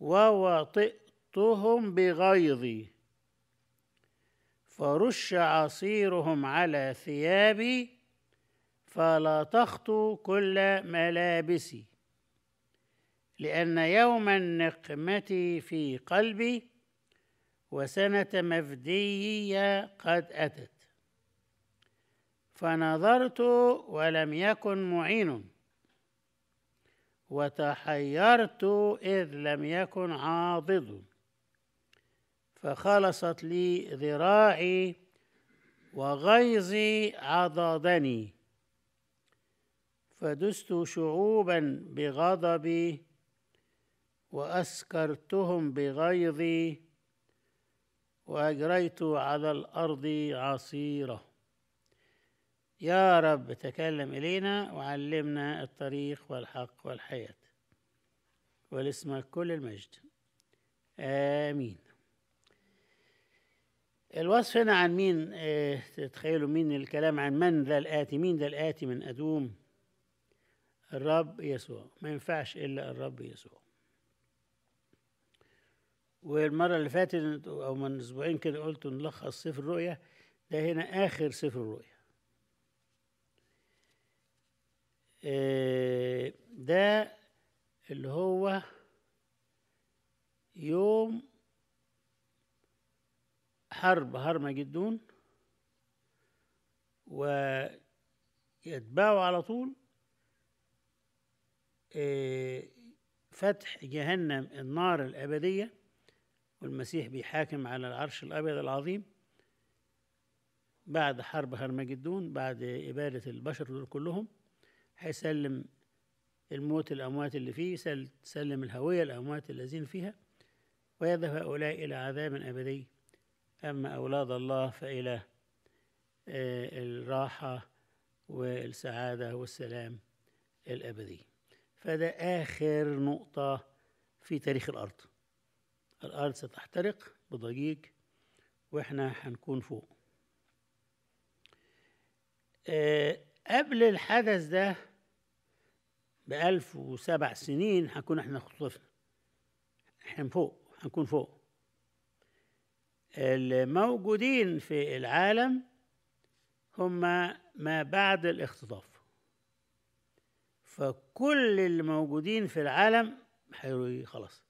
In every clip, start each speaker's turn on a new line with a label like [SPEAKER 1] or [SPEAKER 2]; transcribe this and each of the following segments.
[SPEAKER 1] ووطئتهم بغيظي فرش عصيرهم على ثيابي فلطخت كل ملابسي لأن يوم النقمة في قلبي وسنة مفدي قد أتت فنظرت ولم يكن معين وتحيرت إذ لم يكن عاضد فخلصت لي ذراعي وغيظي عضدني فدست شعوبا بغضبي واسكرتهم بغيظي واجريت على الارض عصيره يا رب تكلم الينا وعلمنا الطريق والحق والحياه ولاسمك كل المجد امين الوصف هنا عن مين اه تتخيلوا مين الكلام عن من ذا الآتي مين ذا الآتي من أدوم الرب يسوع ما ينفعش إلا الرب يسوع والمرة اللي فاتت أو من أسبوعين كده قلت نلخص سفر الرؤيا ده هنا آخر سفر الرؤيا اه ده اللي هو يوم حرب هرمجدون ويتبعوا على طول فتح جهنم النار الأبدية والمسيح بيحاكم على العرش الأبيض العظيم بعد حرب هرمجدون بعد إبادة البشر دول كلهم هيسلم الموت الأموات اللي فيه سلم الهوية الأموات الذين فيها ويذهب هؤلاء إلى عذاب أبدي أما أولاد الله فإلى الراحة والسعادة والسلام الأبدي فده آخر نقطة في تاريخ الأرض الأرض ستحترق بضجيج وإحنا هنكون فوق قبل الحدث ده بألف وسبع سنين هنكون احنا خطفنا احنا فوق هنكون فوق الموجودين في العالم هم ما بعد الاختطاف فكل الموجودين في العالم خلاص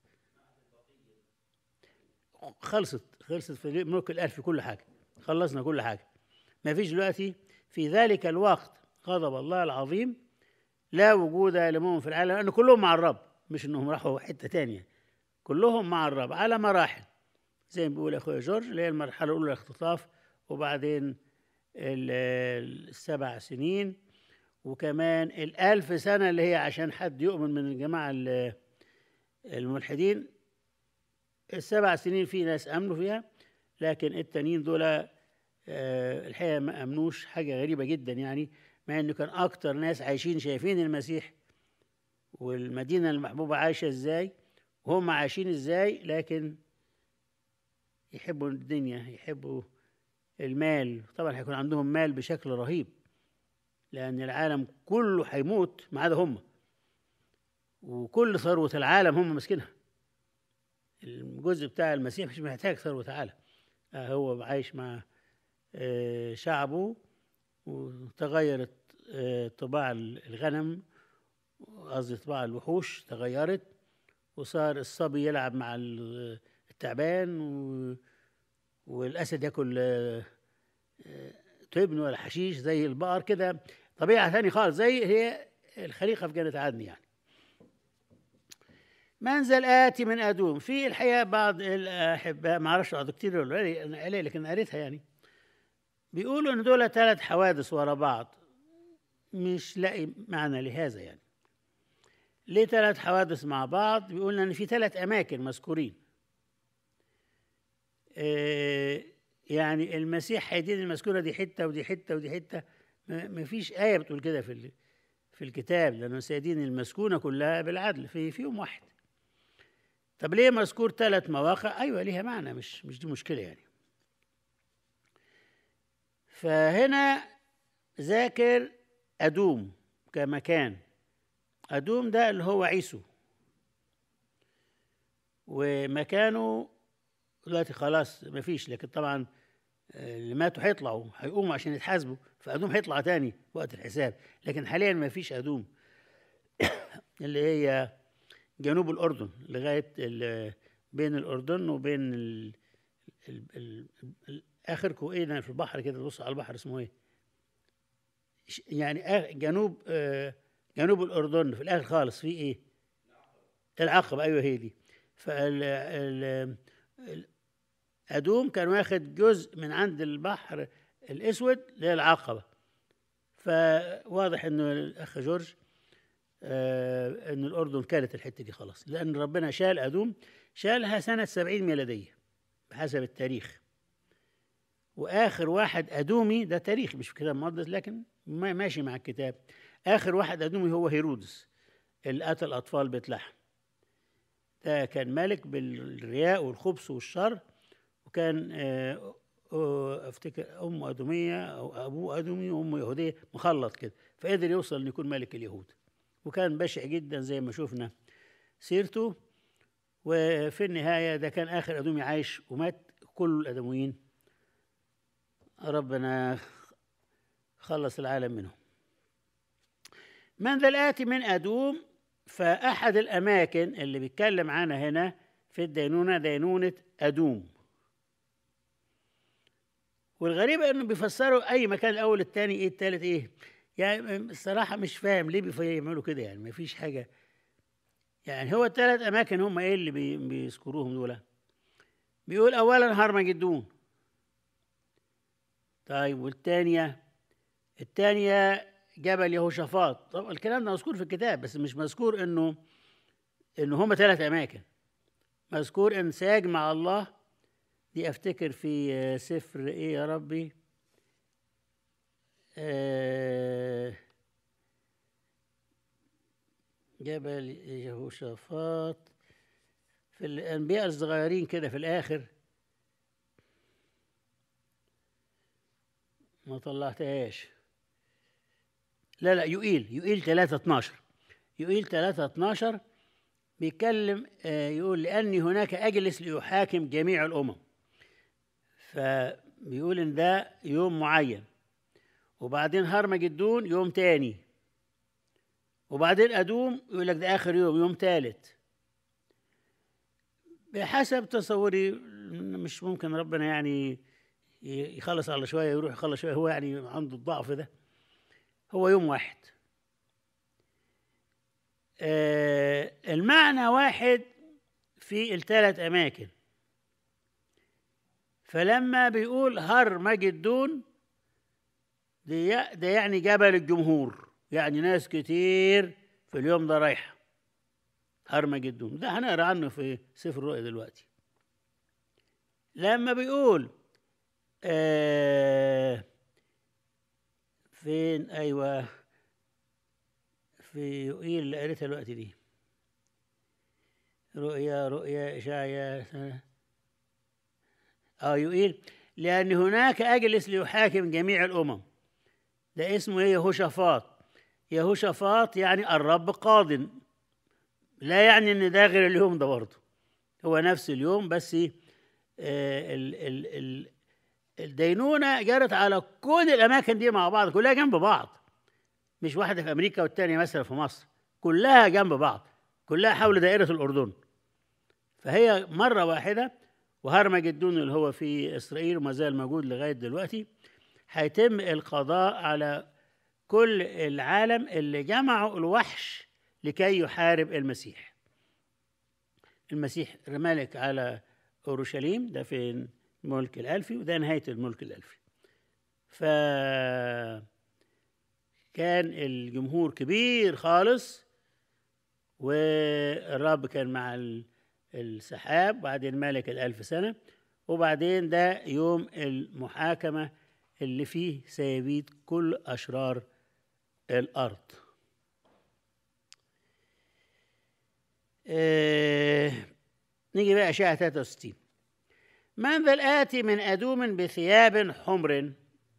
[SPEAKER 1] خلصت خلصت في ملك الألف في كل حاجة خلصنا كل حاجة ما فيش دلوقتي في ذلك الوقت غضب الله العظيم لا وجود لمؤمن في العالم لأن كلهم مع الرب مش إنهم راحوا حتة تانية كلهم مع الرب على مراحل زي ما بيقول اخويا جورج اللي هي المرحله الاولى الاختطاف وبعدين السبع سنين وكمان الألف سنة اللي هي عشان حد يؤمن من الجماعة الملحدين السبع سنين في ناس أمنوا فيها لكن التانيين دول الحقيقة ما أمنوش حاجة غريبة جدا يعني مع إنه كان أكتر ناس عايشين شايفين المسيح والمدينة المحبوبة عايشة إزاي وهم عايشين إزاي لكن يحبوا الدنيا يحبوا المال طبعا هيكون عندهم مال بشكل رهيب لأن العالم كله هيموت ما عدا هم وكل ثروة العالم هم ماسكينها الجزء بتاع المسيح مش محتاج ثروة العالم هو عايش مع شعبه وتغيرت طباع الغنم قصدي طباع الوحوش تغيرت وصار الصبي يلعب مع التعبان و... والاسد ياكل تبن ولا حشيش زي البقر كده طبيعه ثانيه خالص زي هي الخليقه في جنه عدن يعني منزل آتي من أدوم في الحقيقة بعض الأحباء ما أعرفش بعض كتير أنا قليل لكن قريتها يعني بيقولوا إن دول ثلاث حوادث ورا بعض مش لاقي معنى لهذا يعني ليه ثلاث حوادث مع بعض بيقول إن في ثلاث أماكن مذكورين آه يعني المسيح هيدين المذكورة دي حتة ودي حتة ودي حتة ما فيش آية بتقول كده في في الكتاب لأنه سيدين المسكونة كلها بالعدل في في يوم واحد طب ليه مذكور ثلاث مواقع ايوه ليها معنى مش مش دي مشكله يعني فهنا ذاكر ادوم كمكان ادوم ده اللي هو عيسو ومكانه دلوقتي خلاص مفيش لكن طبعا آه، اللي ماتوا هيطلعوا هيقوموا عشان يتحاسبوا فأدوم هيطلع تاني وقت الحساب لكن حاليا مفيش أدوم اللي هي جنوب الأردن لغاية ال- بين الأردن وبين ال ال ال ال آخر كوينا في البحر كده تبص على البحر اسمه إيه؟ ش- يعني آ- جنوب آه، جنوب الأردن في الآخر خالص في إيه؟ العقبة أيوه هي دي فال ال- ال- أدوم كان واخد جزء من عند البحر الأسود للعقبة فواضح إنه الأخ جورج آه إن الأردن كانت الحتة دي خلاص لأن ربنا شال أدوم شالها سنة سبعين ميلادية بحسب التاريخ وآخر واحد أدومي ده تاريخ مش في كتاب مقدس لكن ما ماشي مع الكتاب آخر واحد أدومي هو هيرودس اللي قتل أطفال بيت لحم ده كان ملك بالرياء والخبث والشر وكان آه، آه، افتكر امه ادوميه او ابوه ادومي وامه يهوديه مخلط كده فقدر يوصل انه يكون ملك اليهود وكان بشع جدا زي ما شفنا سيرته وفي النهايه ده كان اخر ادومي عايش ومات كل الادوميين ربنا خلص العالم منهم من ذا الآتي من أدوم فأحد الأماكن اللي بيتكلم عنها هنا في الدينونة دينونة أدوم والغريب انه بيفسروا اي مكان الاول الثاني ايه الثالث ايه يعني الصراحه مش فاهم ليه بيعملوا كده يعني ما فيش حاجه يعني هو الثلاث اماكن هم ايه اللي بي- بيذكروهم دول بيقول اولا هرمجدون طيب والثانيه الثانيه جبل يهوشافاط طبعا الكلام ده مذكور في الكتاب بس مش مذكور انه انه هم ثلاث اماكن مذكور ان سيجمع الله دي افتكر في آه، سفر ايه يا ربي آه، جبل يهوشافاط في الانبياء الصغيرين كده في الاخر ما طلعتهاش لا لا يقيل يقيل 3 12 يقيل 3 12 بيتكلم آه، يقول لاني هناك اجلس لاحاكم جميع الامم فبيقول ان ده يوم معين وبعدين هرمجدون يوم تاني وبعدين ادوم يقول لك ده اخر يوم يوم تالت بحسب تصوري مش ممكن ربنا يعني ي- يخلص على شويه يروح يخلص شويه هو يعني عنده الضعف ده هو يوم واحد آه المعنى واحد في الثلاث اماكن فلما بيقول هر مجدون ده ده يعني جبل الجمهور يعني ناس كتير في اليوم ده رايحه هر مجدون ده هنقرا عنه في سفر الرؤيا دلوقتي لما بيقول آه فين ايوه في يوئيل اللي قريتها الوقت دي رؤيا رؤيا اشعيا اه يقول لأن هناك أجلس ليحاكم جميع الأمم ده اسمه إيه يهوشافاط يهوشافاط يعني الرب قاض لا يعني إن ده غير اليوم ده برضه هو نفس اليوم بس آه ال ال ال الدينونة جرت على كل الأماكن دي مع بعض كلها جنب بعض مش واحدة في أمريكا والتانية مثلا في مصر كلها جنب بعض كلها حول دائرة الأردن فهي مرة واحدة وهرمجدون اللي هو في إسرائيل وما زال موجود لغاية دلوقتي هيتم القضاء على كل العالم اللي جمعوا الوحش لكي يحارب المسيح المسيح ملك على أورشليم ده في الملك الألفي وده نهاية الملك الألفي ف كان الجمهور كبير خالص والرب كان مع ال- السحاب وبعدين ملك الألف سنة وبعدين ده يوم المحاكمة اللي فيه سيبيد كل أشرار الأرض آه نيجي بقى أشعة 63 من ذا الآتي من أدوم بثياب حمر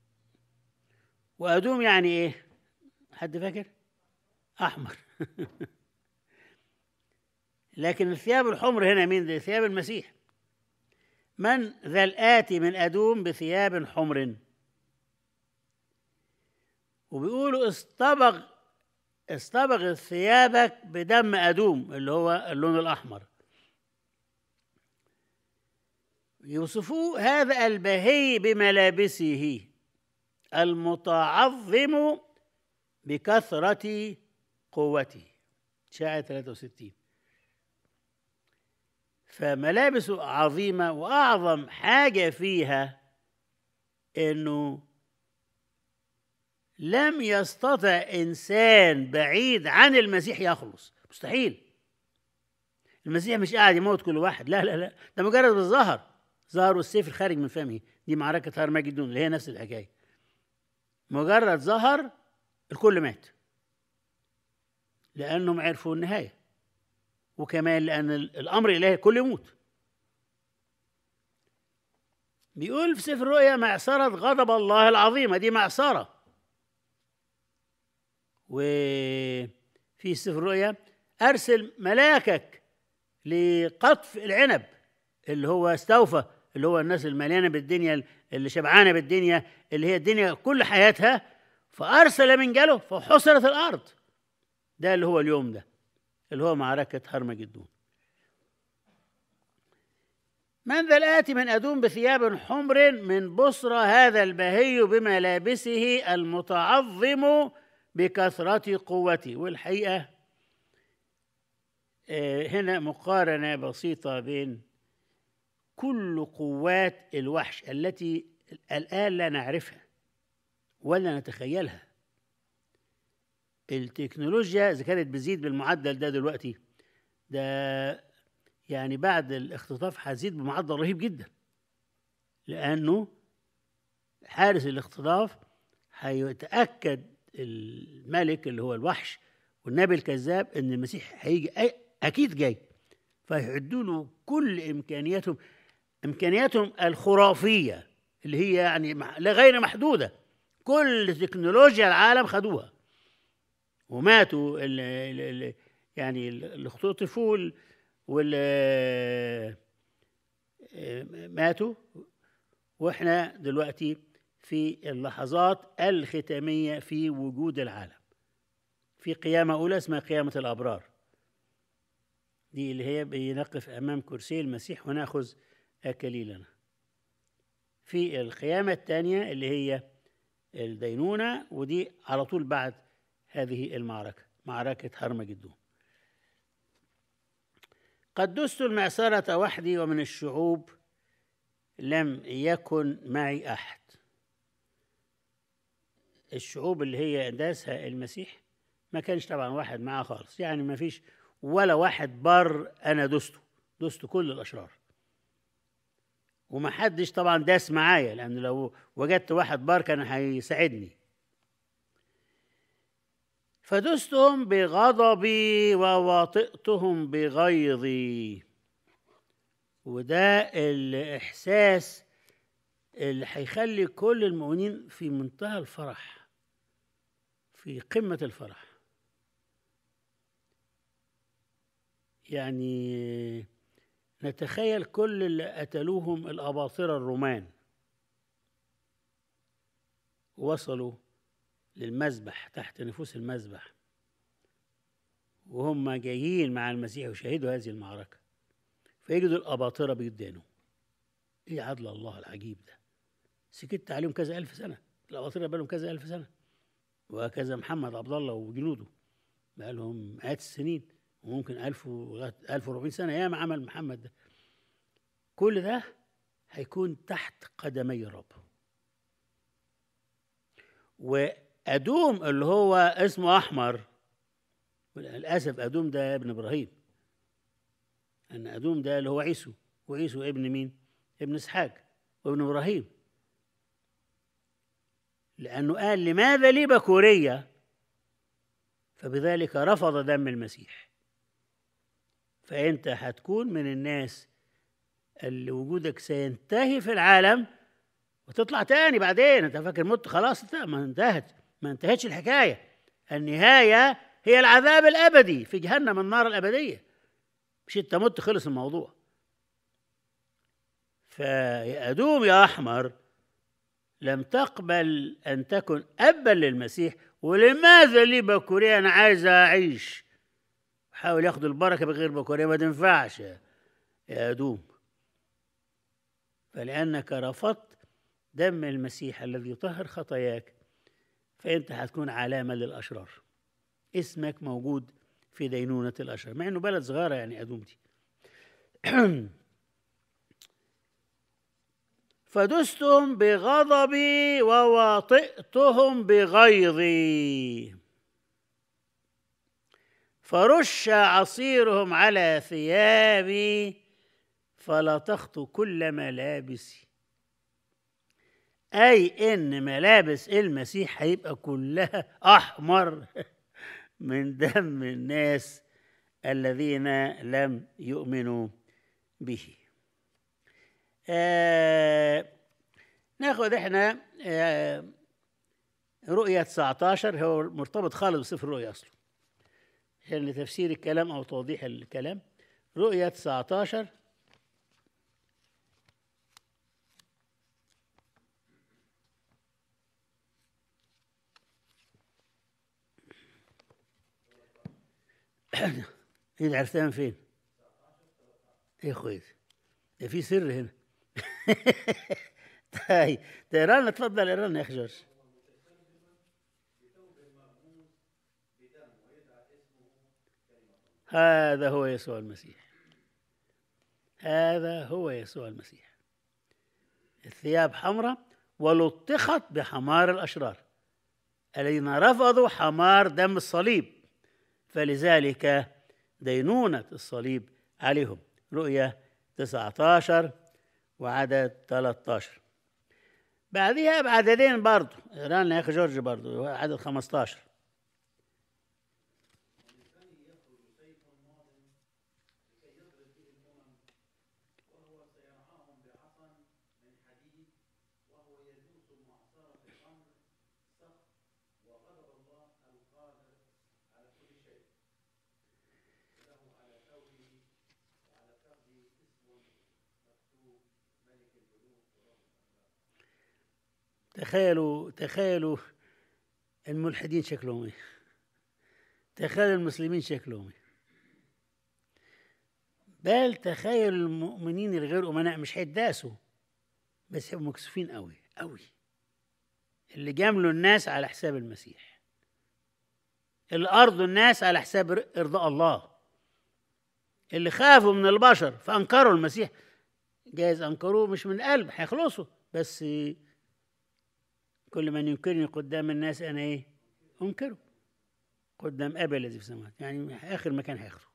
[SPEAKER 1] وأدوم يعني إيه؟ حد فاكر؟ أحمر لكن الثياب الحمر هنا مين دي ثياب المسيح من ذا الآتي من أدوم بثياب حمر وبيقولوا اصطبغ اصطبغ ثيابك بدم أدوم اللي هو اللون الأحمر يوصفوه هذا البهي بملابسه المتعظم بكثرة قوته شاعر 63 فملابسه عظيمة وأعظم حاجة فيها إنه لم يستطع إنسان بعيد عن المسيح يخلص مستحيل المسيح مش قاعد يموت كل واحد لا لا لا ده مجرد الظهر ظهر والسيف الخارج من فمه دي معركة هرمجدون اللي هي نفس الحكاية مجرد ظهر الكل مات لأنهم عرفوا النهاية وكمان لأن الأمر الإلهي الكل يموت بيقول في سفر الرؤيا معصرة غضب الله العظيمة دي معصرة وفي سفر الرؤيا أرسل ملاكك لقطف العنب اللي هو استوفى اللي هو الناس المليانة بالدنيا اللي شبعانة بالدنيا اللي هي الدنيا كل حياتها فأرسل من جاله فحصرت الأرض ده اللي هو اليوم ده اللي هو معركة هرمجدون من ذا الآتي من أدوم بثياب حمر من بصرى هذا البهي بملابسه المتعظم بكثرة قوته والحقيقة هنا مقارنة بسيطة بين كل قوات الوحش التي الآن لا نعرفها ولا نتخيلها التكنولوجيا إذا كانت بتزيد بالمعدل ده دلوقتي ده يعني بعد الاختطاف هتزيد بمعدل رهيب جدا لأنه حارس الاختطاف هيتأكد الملك اللي هو الوحش والنبي الكذاب ان المسيح هيجي اكيد جاي فيعدوا له كل امكانياتهم امكانياتهم الخرافيه اللي هي يعني غير محدوده كل تكنولوجيا العالم خدوها وماتوا ال ال يعني اللي اختطفوا وال ماتوا واحنا دلوقتي في اللحظات الختاميه في وجود العالم في قيامه اولى اسمها قيامه الابرار دي اللي هي بنقف امام كرسي المسيح وناخذ اكاليلنا في القيامه الثانيه اللي هي الدينونه ودي على طول بعد هذه المعركه معركه هرمجدون قد دست المعصرة وحدي ومن الشعوب لم يكن معي أحد الشعوب اللي هي داسها المسيح ما كانش طبعا واحد معاه خالص يعني ما فيش ولا واحد بر أنا دسته دست كل الأشرار وما حدش طبعا داس معايا لأن لو وجدت واحد بار كان هيساعدني فدستهم بغضبي وواطئتهم بغيظي وده الإحساس اللي هيخلي كل المؤمنين في منتهى الفرح في قمة الفرح يعني نتخيل كل اللي قتلوهم الأباطرة الرومان وصلوا للمذبح تحت نفوس المذبح وهم جايين مع المسيح وشهدوا هذه المعركة فيجدوا الأباطرة بيدانوا إيه عدل الله العجيب ده سكت عليهم كذا ألف سنة الأباطرة بقالهم كذا ألف سنة وهكذا محمد عبد الله وجنوده بقالهم مئات السنين وممكن ألف لغاية ألف وربعين سنة ياما عمل محمد ده كل ده هيكون تحت قدمي الرب وأدوم اللي هو اسمه أحمر للأسف أدوم ده ابن إبراهيم أن أدوم ده اللي هو عيسو وعيسو ابن مين؟ ابن إسحاق وابن إبراهيم لأنه قال لماذا لي بكورية فبذلك رفض دم المسيح فأنت هتكون من الناس اللي وجودك سينتهي في العالم وتطلع تاني بعدين انت فاكر مت خلاص ما انتهت ما انتهتش الحكايه النهايه هي العذاب الابدي في جهنم النار الابديه مش انت مت خلص الموضوع فيا ادوم يا احمر لم تقبل ان تكن ابا للمسيح ولماذا لي بكوريه انا عايز اعيش حاول ياخد البركه بغير بكوريه ما تنفعش يا يا ادوم فلانك رفضت دم المسيح الذي يطهر خطاياك فانت هتكون علامه للاشرار اسمك موجود في دينونه الاشرار مع انه بلد صغيره يعني ادوم دي فدستهم بغضبي وواطئتهم بغيظي فرش عصيرهم على ثيابي فلطخت كل ملابسي أي إن ملابس المسيح هيبقى كلها أحمر من دم الناس الذين لم يؤمنوا به آه ناخد احنا آه رؤية 19 هو مرتبط خالص بسفر الرؤيا أصله عشان لتفسير الكلام أو توضيح الكلام رؤية 19 ايه عرفتها من فين؟ ايه يا اخويا ده في سر هنا طيب تقرا لنا اتفضل اقرا لنا يا اخي جورج هذا هو يسوع المسيح هذا هو يسوع المسيح الثياب حمراء ولطخت بحمار الاشرار الذين رفضوا حمار دم الصليب فلذلك دينونة الصليب عليهم رؤية 19 وعدد 13 بعديها بعددين برضو اقرا لنا يا اخي جورج برضو عدد 15 تخيلوا تخيلوا الملحدين شكلهم ايه تخيلوا المسلمين شكلهم ايه بل تخيل المؤمنين الغير امناء مش هيتداسوا بس هيبقوا مكسوفين قوي قوي اللي جاملوا الناس على حساب المسيح اللي ارضوا الناس على حساب ارضاء الله اللي خافوا من البشر فانكروا المسيح جايز انكروه مش من قلب هيخلصوا بس كل من ينكرني قدام الناس انا ايه انكره قدام ابي الذي في السماوات يعني اخر مكان هياخده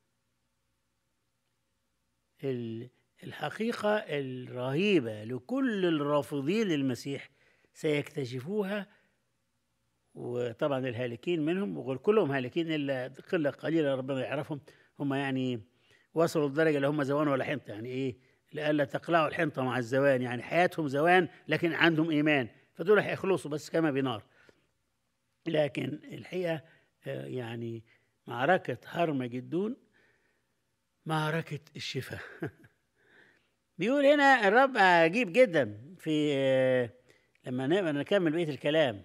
[SPEAKER 1] الحقيقة الرهيبة لكل الرافضين للمسيح سيكتشفوها وطبعا الهالكين منهم وقول كلهم هالكين إلا قلة قليلة ربنا يعرفهم هم يعني وصلوا لدرجة اللي هم زوان ولا حنطة يعني إيه لئلا تقلعوا الحنطة مع الزوان يعني حياتهم زوان لكن عندهم إيمان فدول هيخلصوا بس كما بنار لكن الحقيقة يعني معركة هرمجدون معركة الشفاء بيقول هنا الرب عجيب جدا في لما نقدر نكمل بقية الكلام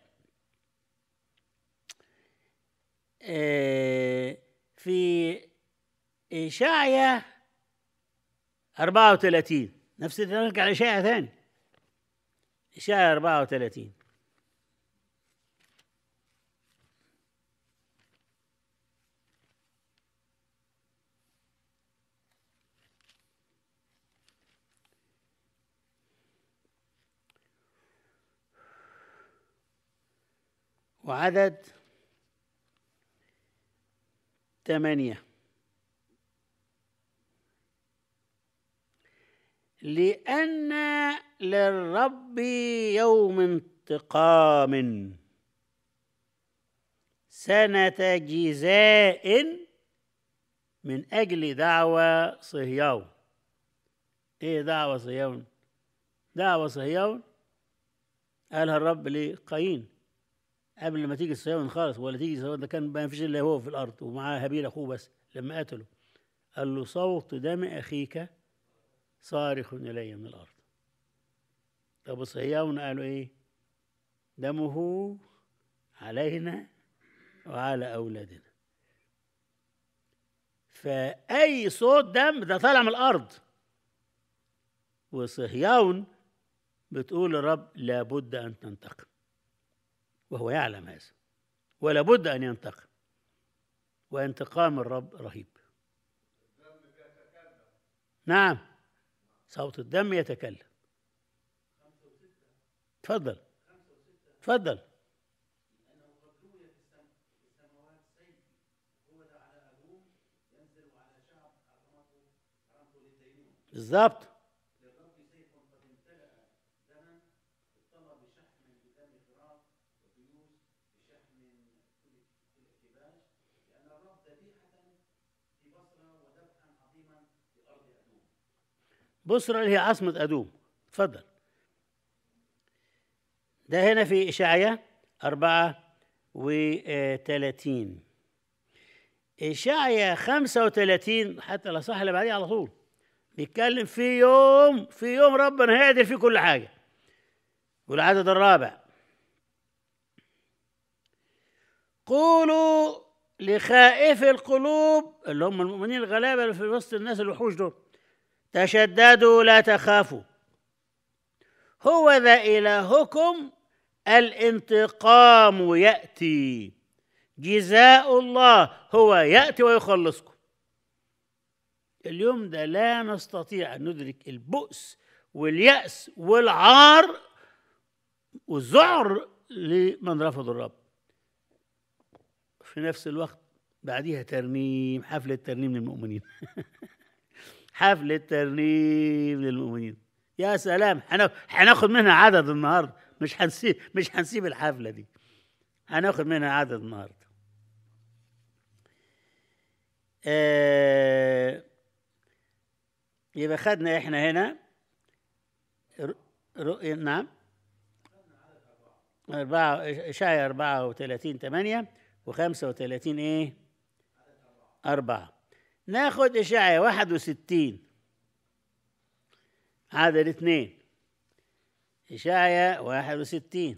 [SPEAKER 1] في إشعيا 34 نفس نرجع لإشعيا ثاني إشعيا 34 وعدد ثمانية لأن للرب يوم انتقام سنة جزاء من أجل دعوة صهيون إيه دعوة صهيون؟ دعوة صهيون قالها الرب لقايين قبل ما تيجي صهيون خالص ولا تيجي صهيون ده كان ما فيش الا هو في الارض ومعاه هابيل اخوه بس لما قتله قال له صوت دم أخيك صارخ إلي من الأرض طب صهيون قالوا إيه دمه علينا وعلى أولادنا فأي صوت دم ده طالع من الأرض وصهيون بتقول للرب لابد أن تنتقم وهو يعلم هذا ولابد أن ينتقم وانتقام الرب رهيب نعم صوت الدم يتكلم تفضل تفضل بالظبط بصرة اللي هي عاصمة أدوم تفضل ده هنا في إشعياء أربعة وثلاثين إشعياء خمسة وثلاثين حتى الأصح اللي بعديه على طول بيتكلم في يوم في يوم ربنا هيعدل فيه كل حاجة والعدد الرابع قولوا لخائف القلوب اللي هم المؤمنين الغلابة اللي في وسط الناس الوحوش دول تشددوا لا تخافوا هو ذا إلهكم الانتقام يأتي جزاء الله هو يأتي ويخلصكم اليوم ده لا نستطيع أن ندرك البؤس واليأس والعار والذعر لمن رفض الرب في نفس الوقت بعديها ترنيم حفلة ترنيم للمؤمنين حفلة ترنيم للمؤمنين يا سلام هناخد منها عدد النهارده مش هنسيب مش هنسيب الحفلة دي هناخد منها عدد النهارده آه يبقى خدنا احنا هنا رؤية نعم أربعة إشعيا أربعة وثلاثين ثمانية وخمسة وثلاثين إيه أربعة ناخد إشعيا واحد وستين عدد اثنين إشعيا واحد وستين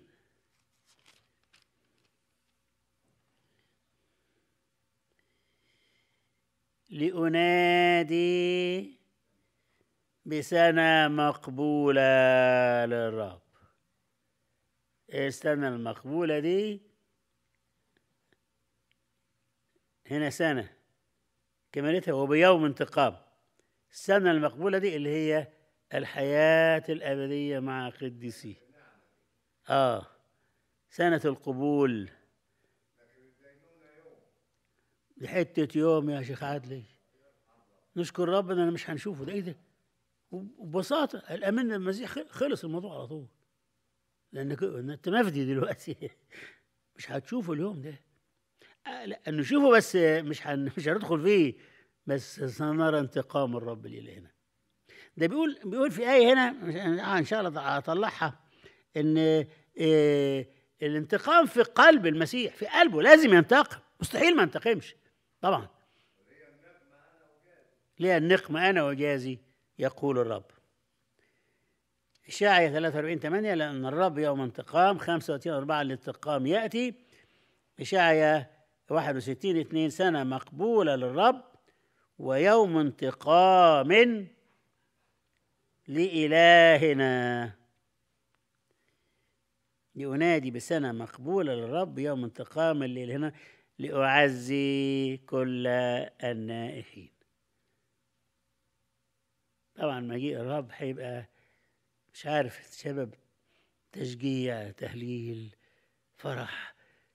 [SPEAKER 1] لأنادي بسنة مقبولة للرب السنة المقبولة دي هنا سنة كمالتها وبيوم انتقام السنة المقبولة دي اللي هي الحياة الأبدية مع قديسيه آه سنة القبول دي حتة يوم يا شيخ عدلي نشكر ربنا أنا مش هنشوفه ده إيه ده وببساطة الأمن المسيح خلص الموضوع على طول لأنك أنت مفدي دلوقتي مش هتشوفه اليوم ده لا نشوفه بس مش هن مش هندخل فيه بس سنرى انتقام الرب لإلهنا ده بيقول بيقول في آية هنا آه إن شاء الله هطلعها إن إيه الانتقام في قلب المسيح في قلبه لازم ينتقم مستحيل ما ينتقمش طبعا ليه النقمة أنا وجازي يقول الرب إشاعية 43 8 لأن الرب يوم انتقام 35 4 الانتقام يأتي إشاعية 61 2 سنة مقبولة للرب ويوم انتقام لإلهنا لأنادي بسنة مقبولة للرب يوم انتقام لإلهنا لأعزي كل النائحين طبعا مجيء الرب هيبقى مش عارف سبب تشجيع تهليل فرح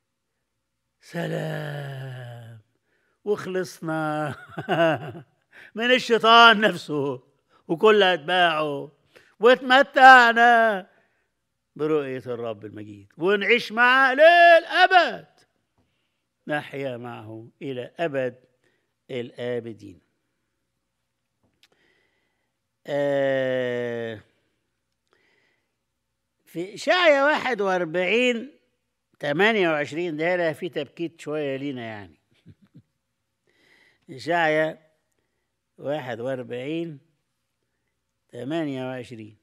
[SPEAKER 1] سلام وخلصنا من الشيطان نفسه وكل أتباعه واتمتعنا برؤية الرب المجيد ونعيش معه للأبد نحيا معه إلى أبد الآبدين آه في إشعيا واحد وأربعين ثمانية وعشرين ده في تبكيت شوية لينا يعني إشعيا واحد واربعين ثمانية وعشرين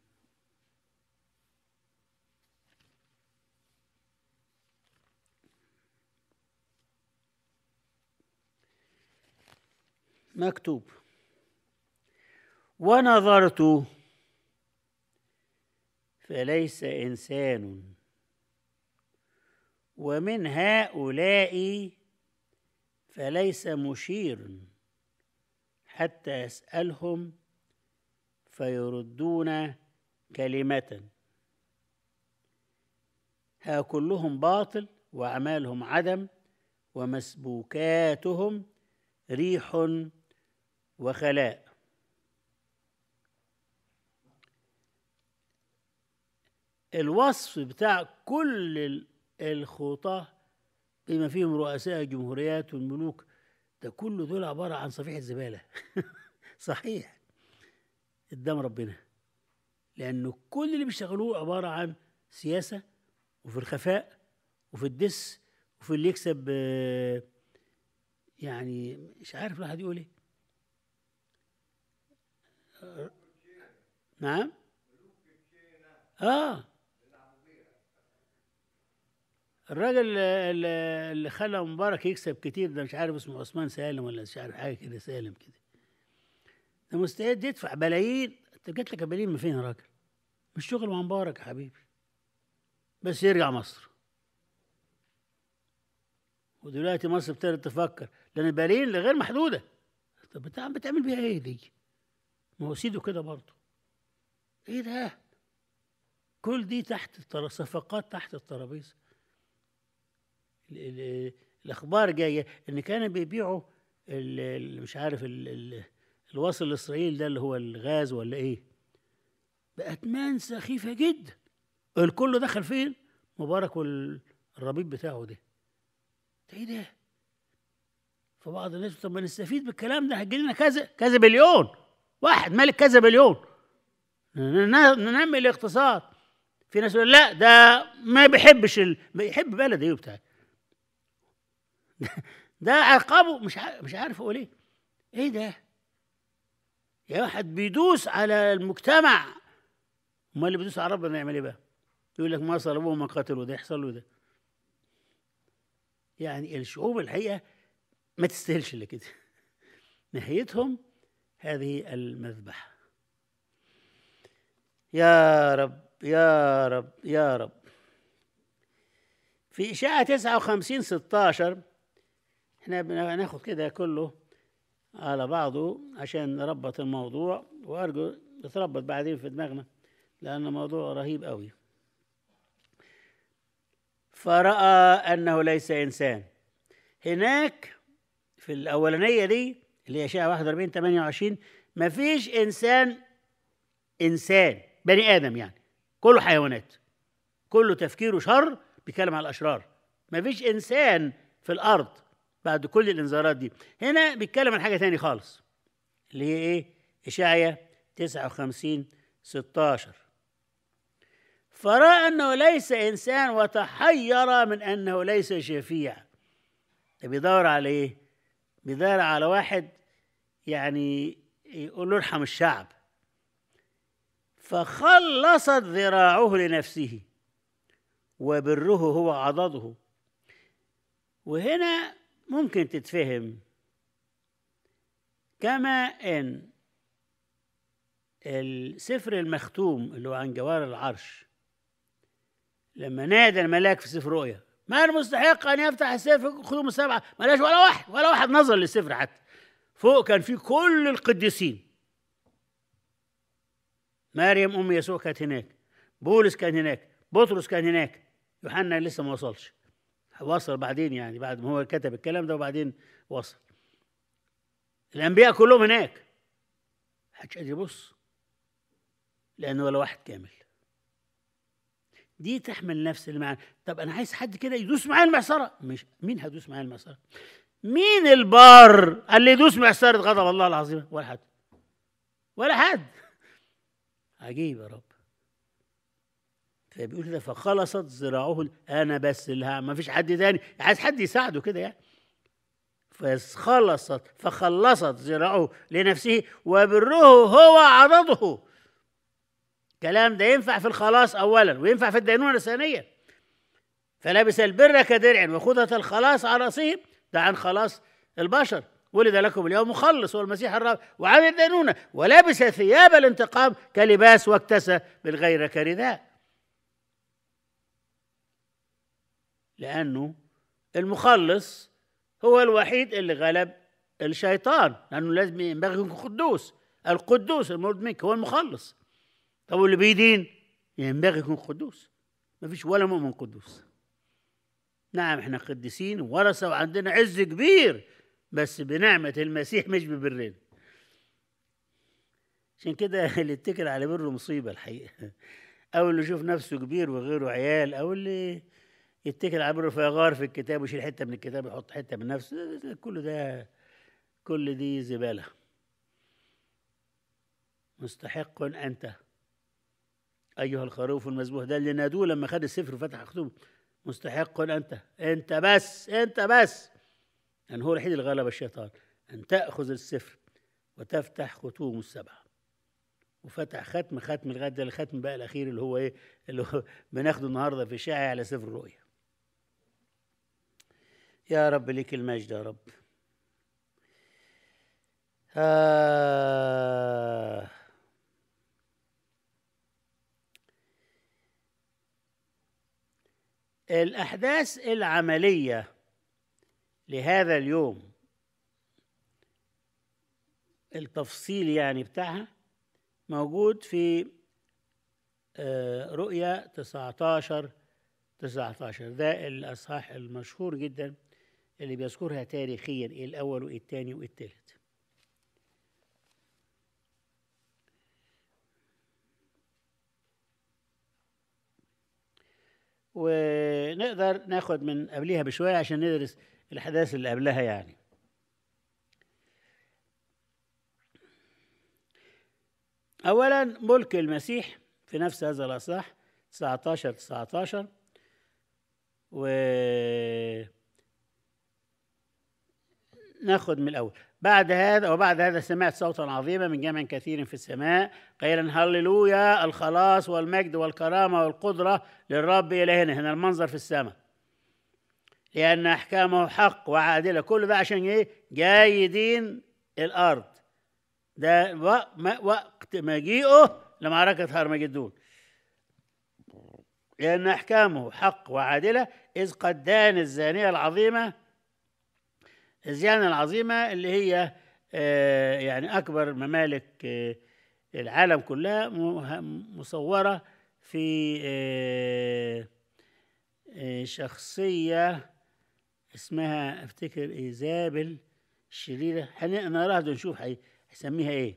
[SPEAKER 1] مكتوب ونظرت فليس انسان ومن هؤلاء فليس مشير حتى يسالهم فيردون كلمه ها كلهم باطل واعمالهم عدم ومسبوكاتهم ريح وخلاء الوصف بتاع كل ال- الخطاة بما فيهم رؤساء الجمهوريات والملوك ده كله دول عبارة عن صفيحة زبالة صحيح قدام ربنا لأنه كل اللي بيشتغلوه عبارة عن سياسة وفي الخفاء وفي الدس وفي اللي يكسب آه، يعني مش عارف الواحد يقول ايه آه، نعم اه الراجل اللي اللي خلى مبارك يكسب كتير ده مش عارف اسمه عثمان سالم ولا مش عارف حاجه كده سالم كده ده مستعد يدفع بلايين انت جات لك بلايين من فين يا راجل؟ مش شغل مع مبارك يا حبيبي بس يرجع مصر ودلوقتي مصر ابتدت تفكر لان البلايين اللي غير محدوده طب بتعمل بتعمل بيها ايه دي؟ ما هو سيده كده برضه ايه ده؟ كل دي تحت التر... صفقات تحت الترابيزه ال- ال- الاخبار جايه ان كانوا بيبيعوا ال- ال- مش عارف ال- ال- الوصل لاسرائيل ده اللي هو الغاز ولا ايه باثمان سخيفه جدا الكل دخل فين مبارك والربيب بتاعه ده ده ايه ده فبعض الناس طب ما نستفيد بالكلام ده هتجي لنا كذا كذا بليون واحد مالك كذا بليون ن- ن- ننمي الاقتصاد في ناس يقول لا ده ما بيحبش ال... بيحب بلد ايه وبتاع ده عقابه مش عارف مش عارف اقول ايه ايه ده يا واحد بيدوس على المجتمع امال اللي بيدوس على ربنا يعمل ايه بقى يقول لك ما صلبوه ما قتلوا ده يحصل له ده يعني الشعوب الحقيقه ما تستاهلش الا كده نهايتهم هذه المذبحه يا رب يا رب يا رب في إشاعة 59 16 احنا بناخد كده كله على بعضه عشان نربط الموضوع وأرجو يتربط بعدين في دماغنا لأن الموضوع رهيب قوي فرأى أنه ليس إنسان هناك في الأولانية دي اللي هي إشاعة 41 28 مفيش إنسان إنسان بني آدم يعني كله حيوانات كله تفكيره شر بيتكلم على الاشرار ما فيش انسان في الارض بعد كل الانذارات دي هنا بيتكلم عن حاجه تاني خالص اللي هي ايه اشعيا 59 16 فراى انه ليس انسان وتحير من انه ليس شفيع ده بيدور على ايه بيدور على واحد يعني يقول له ارحم الشعب فخلصت ذراعه لنفسه وبره هو عضده وهنا ممكن تتفهم كما ان السفر المختوم اللي هو عن جوار العرش لما نادى الملاك في سفر رؤيا ما المستحق ان يفتح السفر خذوم السبعه ملاش ولا واحد ولا واحد نظر للسفر حتى فوق كان في كل القديسين مريم ام يسوع كانت هناك بولس كان هناك بطرس كان هناك يوحنا لسه ما وصلش وصل بعدين يعني بعد ما هو كتب الكلام ده وبعدين وصل الانبياء كلهم هناك محدش قادر يبص لانه ولا واحد كامل دي تحمل نفس المعنى طب انا عايز حد كده يدوس معايا المعصره مش مين هيدوس معايا المعصره مين البار اللي يدوس معصره غضب الله العظيم ولا حد ولا حد عجيب يا رب فبيقول كده فخلصت ذراعه انا بس اللي ما فيش حد تاني عايز حد يساعده كده يعني فخلصت فخلصت ذراعه لنفسه وبره هو عضده كلام ده ينفع في الخلاص اولا وينفع في الدينونه ثانيا فلبس البر كدرع وخذة الخلاص على راسه ده عن خلاص البشر ولد لكم اليوم مخلص هو المسيح الرب وعن الدينونة ولبس ثياب الانتقام كلباس واكتسى بالغير كرداء لأنه المخلص هو الوحيد اللي غلب الشيطان لأنه لازم ينبغي يكون قدوس القدوس المولود منك هو المخلص طب واللي بيدين ينبغي يكون قدوس ما فيش ولا مؤمن قدوس نعم احنا قديسين ورثة وعندنا عز كبير بس بنعمة المسيح مش ببرنا عشان كده اللي يتكل على بره مصيبة الحقيقة أو اللي يشوف نفسه كبير وغيره عيال أو اللي يتكل على بره فيغار في الكتاب ويشيل حتة من الكتاب ويحط حتة من نفسه كل ده كل دي زبالة مستحق أنت أيها الخروف المذبوح ده اللي نادوه لما خد السفر وفتح خطوبه مستحق أنت أنت بس أنت بس أن هو الوحيد اللي غلب الشيطان أن تأخذ السفر وتفتح ختوم السبعة وفتح ختم ختم لغاية ده الختم بقى الأخير اللي هو إيه اللي هو بناخده النهاردة في شاعي على سفر الرؤيا يا رب ليك المجد يا رب آه الأحداث العملية لهذا اليوم التفصيل يعني بتاعها موجود في رؤيا 19 19 ده الأصحاح المشهور جدا اللي بيذكرها تاريخيا الأول والثاني والثالث ونقدر ناخد من قبلها بشوية عشان ندرس الأحداث اللي قبلها يعني أولا ملك المسيح في نفس هذا الأصحاح 19 19 و ناخد من الأول بعد هذا وبعد هذا سمعت صوتا عظيما من جمع كثير في السماء قائلا هللويا الخلاص والمجد والكرامة والقدرة للرب إلهنا هنا المنظر في السماء لأن أحكامه حق وعادلة كل ده عشان إيه جاي يدين الأرض ده وقت مجيئه لمعركة هرمجدون لأن أحكامه حق وعادلة إذ قد دان الزانية العظيمة الزيانة العظيمة اللي هي يعني أكبر ممالك العالم كلها مصورة في شخصية اسمها افتكر ايزابل الشريرة هنراها نشوف هيسميها ايه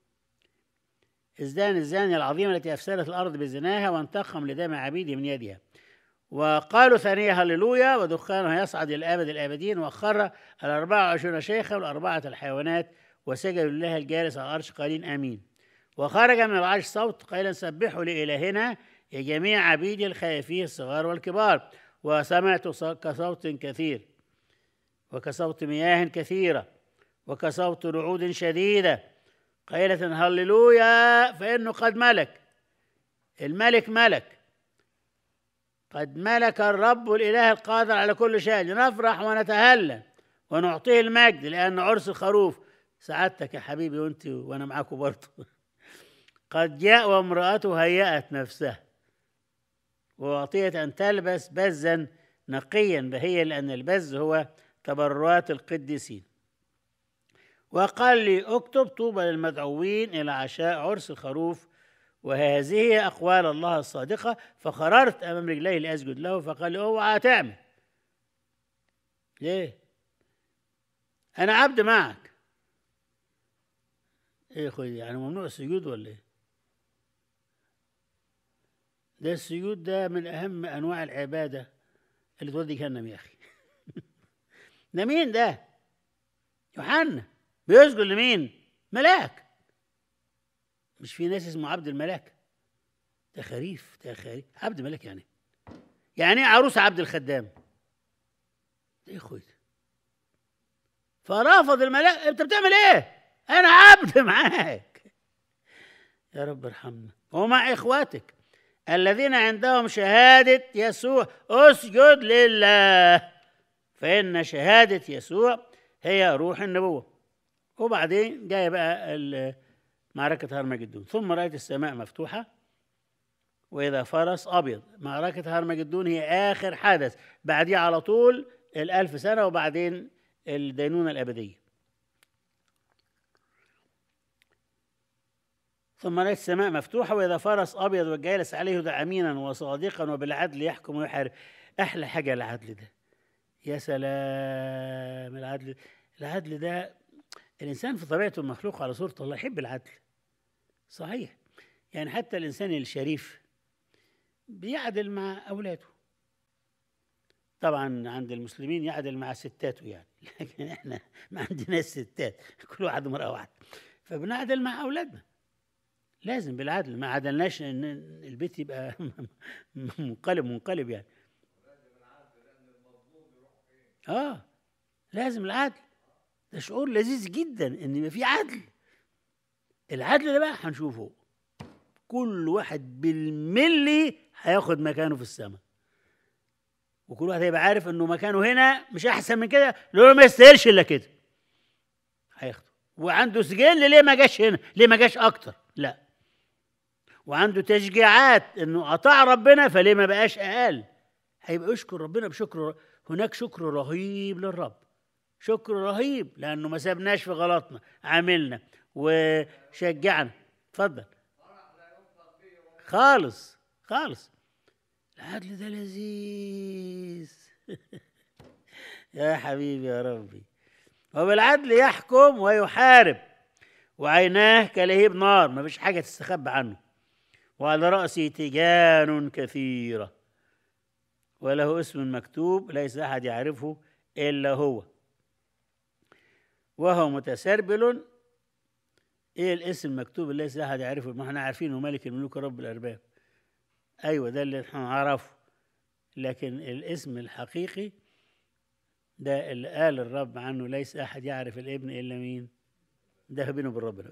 [SPEAKER 1] ازدان الزانية العظيمة التي أفسدت الأرض بزناها وانتقم لدم عبيده من يدها وقالوا ثانية هللويا ودخانها يصعد إلى أبد الآبدين وخر الأربعة وعشرون شيخا والأربعة الحيوانات وسجدوا لله الجالس على العرش قائلين آمين وخرج من العرش صوت قائلا سبحوا لإلهنا يا جميع عبيدي الخائفين الصغار والكبار وسمعت كصوت كثير وكصوت مياه كثيرة وكصوت رعود شديدة قائلة هللويا فإنه قد ملك الملك ملك قد ملك الرب الإله القادر على كل شيء لنفرح ونتهلل ونعطيه المجد لأن عرس الخروف سعادتك يا حبيبي وانت وانا معاكم برضه قد جاء وامرأته هيأت نفسها وأعطيت أن تلبس بزا نقيا بهيا لأن البز هو تبرعات القديسين وقال لي اكتب طوبى للمدعوين إلى عشاء عرس الخروف وهذه أقوال الله الصادقة فخررت أمام رجليه لأسجد له فقال لي اوعى تعمل ليه؟ أنا عبد معك إيه يا أخوي يعني ممنوع السجود ولا إيه؟ ده السجود ده من أهم أنواع العبادة اللي تودي جهنم يا أخي ده مين ده؟ يوحنا بيسجد لمين؟ ملاك مش في ناس اسمه عبد الملاك ده خريف ده خريف عبد ملاك يعني يعني ايه عروس عبد الخدام ده يا اخوي فرافض الملاك انت بتعمل ايه انا عبد معاك يا رب ارحمنا ومع اخواتك الذين عندهم شهادة يسوع اسجد لله فإن شهادة يسوع هي روح النبوة وبعدين جاي بقى ال- معركة هرمجدون ثم رأيت السماء مفتوحة وإذا فرس أبيض معركة هرمجدون هي آخر حدث بعديه على طول الألف سنة وبعدين الدينونة الأبدية ثم رأيت السماء مفتوحة وإذا فرس أبيض والجالس عليه ده أمينا وصادقا وبالعدل يحكم ويحارب أحلى حاجة العدل ده يا سلام العدل العدل ده الإنسان في طبيعته مخلوق على صورة الله يحب العدل صحيح يعني حتى الإنسان الشريف بيعدل مع أولاده طبعا عند المسلمين يعدل مع ستاته يعني لكن احنا ما عندناش ستات كل واحد امرأة واحدة فبنعدل مع أولادنا لازم بالعدل ما عدلناش ان البيت يبقى منقلب منقلب يعني اه لازم العدل ده شعور لذيذ جدا ان يبقى في عدل العدل ده بقى هنشوفه كل واحد بالملي هياخد مكانه في السماء وكل واحد هيبقى عارف انه مكانه هنا مش احسن من كده لو ما يستاهلش الا كده هياخده وعنده سجل ليه ما جاش هنا ليه ما جاش اكتر لا وعنده تشجيعات انه اطاع ربنا فليه ما بقاش اقل هيبقى يشكر ربنا بشكر هناك شكر رهيب للرب شكر رهيب لانه ما سابناش في غلطنا عاملنا وشجعنا اتفضل خالص خالص العدل ده لذيذ يا حبيبي يا ربي وبالعدل يحكم ويحارب وعيناه كلهيب نار ما فيش حاجة تستخبى عنه وعلى رأسه تيجان كثيرة وله اسم مكتوب ليس أحد يعرفه إلا هو وهو متسربل ايه الاسم المكتوب اللي ليس احد يعرفه ما احنا عارفينه ملك الملوك رب الارباب ايوه ده اللي احنا نعرفه لكن الاسم الحقيقي ده اللي قال الرب عنه ليس احد يعرف الابن الا مين ده بينه وبين ربنا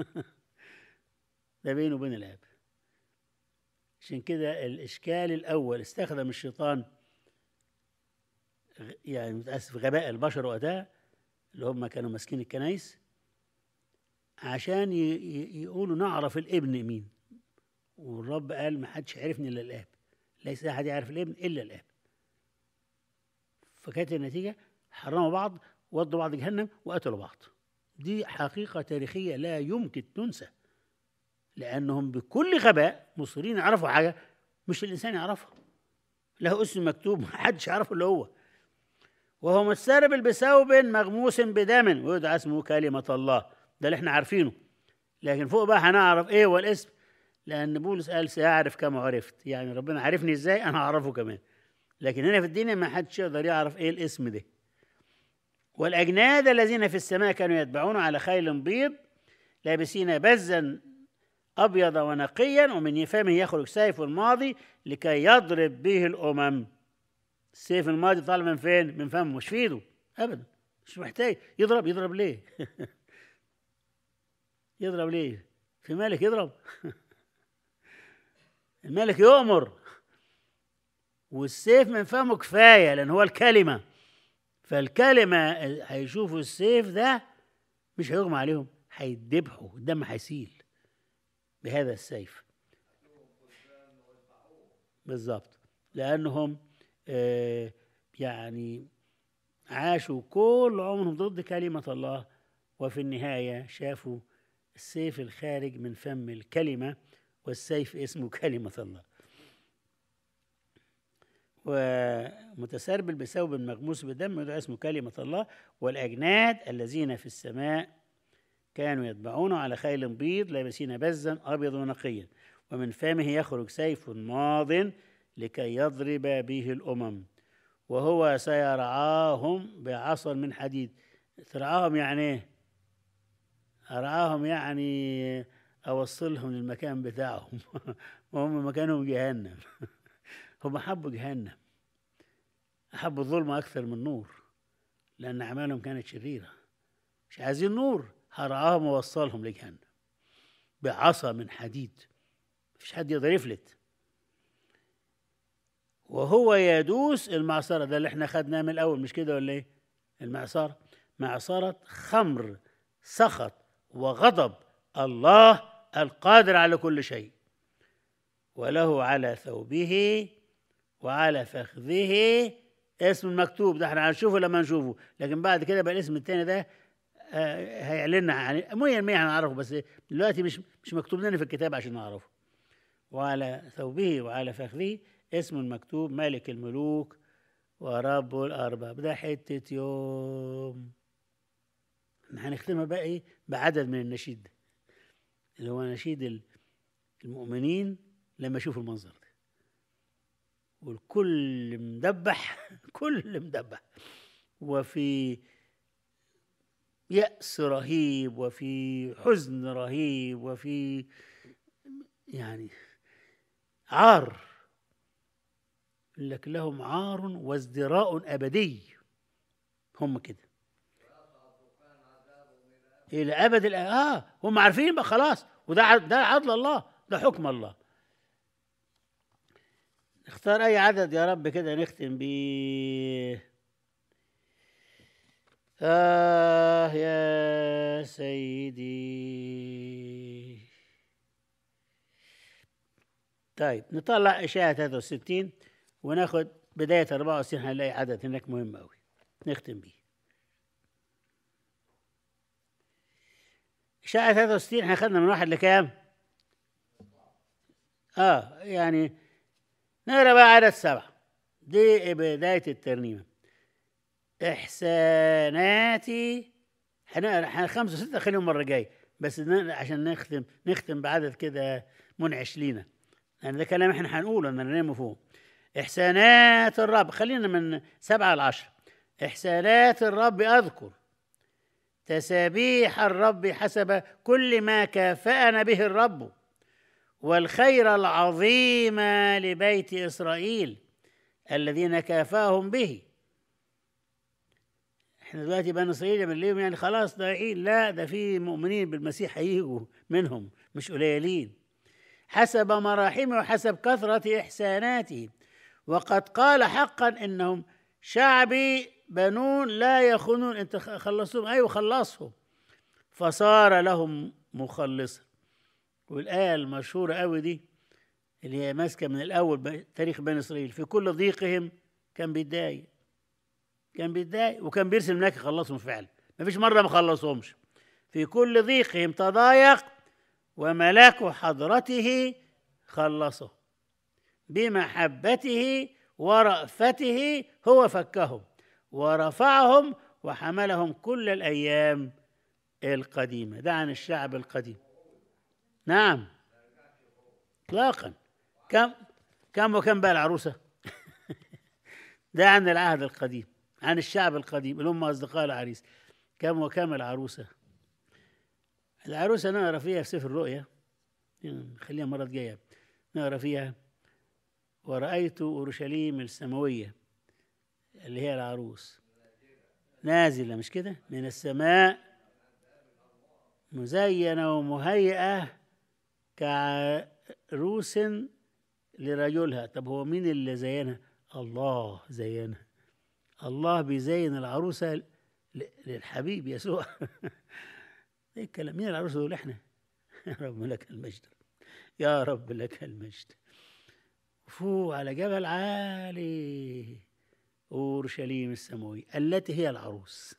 [SPEAKER 1] ده بينه وبين الاب عشان كده الاشكال الاول استخدم الشيطان غ- يعني متاسف غباء البشر وقتها اللي هم كانوا ماسكين الكنايس عشان ي- ي- يقولوا نعرف الابن مين والرب قال ما حدش عرفني الا الاب ليس احد يعرف الابن الا الاب فكانت النتيجه حرموا بعض ودوا بعض جهنم وقتلوا بعض دي حقيقه تاريخيه لا يمكن تنسى لانهم بكل غباء مصرين يعرفوا حاجه مش الانسان يعرفها له اسم مكتوب ما حدش يعرفه الا هو وهو متسربل بثوب مغموس بدم ويدعى اسمه كلمه الله ده اللي احنا عارفينه لكن فوق بقى هنعرف ايه هو الاسم لان بولس قال سيعرف كما عرفت يعني ربنا عرفني ازاي انا هعرفه كمان لكن هنا في الدنيا ما حدش يقدر يعرف ايه الاسم ده والاجناد الذين في السماء كانوا يتبعون على خيل بيض لابسين بزا ابيض ونقيا ومن فمه يخرج سيف الماضي لكي يضرب به الامم السيف الماضي طالع من فين من فمه مش في ايده ابدا مش محتاج يضرب يضرب ليه يضرب ليه في ملك يضرب الملك يؤمر والسيف من فمه كفايه لان هو الكلمه فالكلمه هيشوفوا السيف ده مش هيغمى عليهم هيدبحوا الدم هيسيل بهذا السيف بالظبط لانهم آه يعني عاشوا كل عمرهم ضد كلمه الله وفي النهايه شافوا السيف الخارج من فم الكلمه والسيف اسمه كلمه الله ومتسربل بثوب مغموس بدم يدعى اسمه كلمة الله والأجناد الذين في السماء كانوا يتبعونه على خيل بيض لابسين بزا أبيض ونقيا ومن فمه يخرج سيف ماض لكي يضرب به الأمم وهو سيرعاهم بعصا من حديد ترعاهم يعني ايه؟ أرعاهم يعني أوصلهم للمكان بتاعهم وهم مكانهم جهنم هم حبوا جهنم أحبوا الظلم أكثر من النور لأن أعمالهم كانت شريرة مش عايزين نور هرعاهم ووصلهم لجهنم بعصا من حديد مفيش حد يقدر يفلت وهو يدوس المعصرة ده اللي احنا خدناه من الأول مش كده ولا ايه؟ المعصرة معصرة خمر سخط وغضب الله القادر على كل شيء وله على ثوبه وعلى فخذه اسم مكتوب ده احنا هنشوفه لما نشوفه لكن بعد كده بقى الاسم التاني ده آه، هيعلننا عن 100% هنعرفه بس دلوقتي مش مش مكتوب لنا في الكتاب عشان نعرفه وعلى ثوبه وعلى فخذه اسم مكتوب ملك الملوك ورب الأرباب ده حتة يوم احنا هنختمها بقى ايه بعدد من النشيد ده اللي هو نشيد ال- المؤمنين لما يشوفوا المنظر ده والكل مدبح كل مدبح وفي يأس رهيب وفي حزن رهيب وفي يعني عار يقول لك لهم عار وازدراء أبدي هم كده إلى أبد الأ- آه هم عارفين بقى خلاص وده ع- ده عدل الله ده حكم الله اختار أي عدد يا رب كده نختم بيه آه يا سيدي طيب نطلع إشاعة 63 وناخد بداية 64 هنلاقي عدد هناك مهم أوي نختم بيه إشاعة 63 احنا خدنا من واحد لكام؟ اه يعني نقرا بقى عدد سبعة دي بداية الترنيمة إحساناتي هنقرا ح- خمسة وستة خليهم المرة الجاية بس ن- عشان نختم نختم بعدد كده منعش لينا يعني ده كلام احنا هنقوله انا ننام فوق إحسانات الرب خلينا من سبعة لعشرة إحسانات الرب أذكر تسابيح الرب حسب كل ما كافأنا به الرب والخير العظيم لبيت إسرائيل الذين كافاهم به احنا دلوقتي بني اسرائيل من اليوم يعني خلاص ضايعين لا ده في مؤمنين بالمسيح هيجوا منهم مش قليلين حسب مراحمه وحسب كثرة إحساناته وقد قال حقا إنهم شعبي بنون لا يخونون أنت خلصتهم أيوة خلصهم فصار لهم مخلصا والآية المشهورة قوي دي اللي هي ماسكة من الأول ب- تاريخ بني إسرائيل في كل ضيقهم كان بيتضايق كان بيتضايق وكان بيرسل ملاك يخلصهم فعلا ما فيش مرة ما خلصهمش في كل ضيقهم تضايق وملاك حضرته خلصه بمحبته ورأفته هو فكهم ورفعهم وحملهم كل الأيام القديمة ده عن الشعب القديم نعم اطلاقا كم كم وكم بقى العروسه ده عن العهد القديم عن الشعب القديم اللي هم اصدقاء العريس كم وكم العروسه العروسه نقرا فيها في سفر الرؤيا خليها المره الجايه نقرا فيها ورأيت أورشليم السماوية اللي هي العروس نازلة مش كده من السماء مزينة ومهيئة كعروس لرجلها طب هو مين اللي زينها الله زينها الله بيزين العروسة ل- للحبيب يسوع ايه الكلام مين العروسة دول احنا يا رب لك المجد يا رب لك المجد فوق على جبل عالي اورشليم السماويه التي هي العروس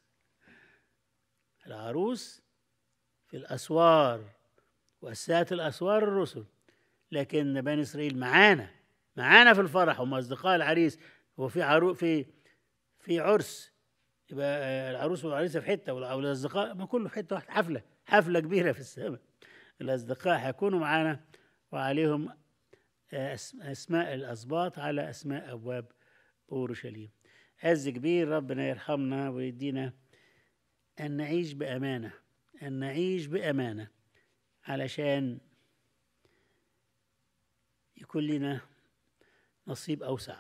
[SPEAKER 1] العروس في الاسوار واسات الاسوار الرسل لكن بني اسرائيل معانا معانا في الفرح هم اصدقاء العريس هو في عرو في في عرس يبقى آه، العروس والعريسه في حته والع- والاصدقاء ما كله في حته واحده حفله حفله كبيره في السماء الاصدقاء هيكونوا معانا وعليهم آه، أس- اسماء الاسباط على اسماء ابواب اورشليم عز كبير ربنا يرحمنا ويدينا ان نعيش بامانه ان نعيش بامانه علشان يكون لنا نصيب اوسع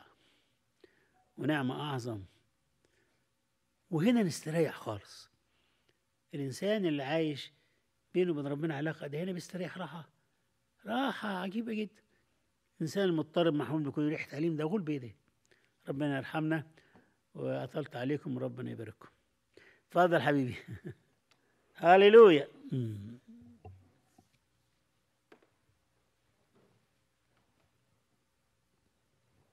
[SPEAKER 1] ونعمه اعظم وهنا نستريح خالص الانسان اللي عايش بينه وبين ربنا علاقه ده هنا بيستريح راحه راحه عجيبه جدا الانسان المضطرب محمول بكل ريحه تعليم ده غول بيده ربنا يرحمنا واطلت عليكم وربنا يبارككم اتفضل حبيبي هاليلويا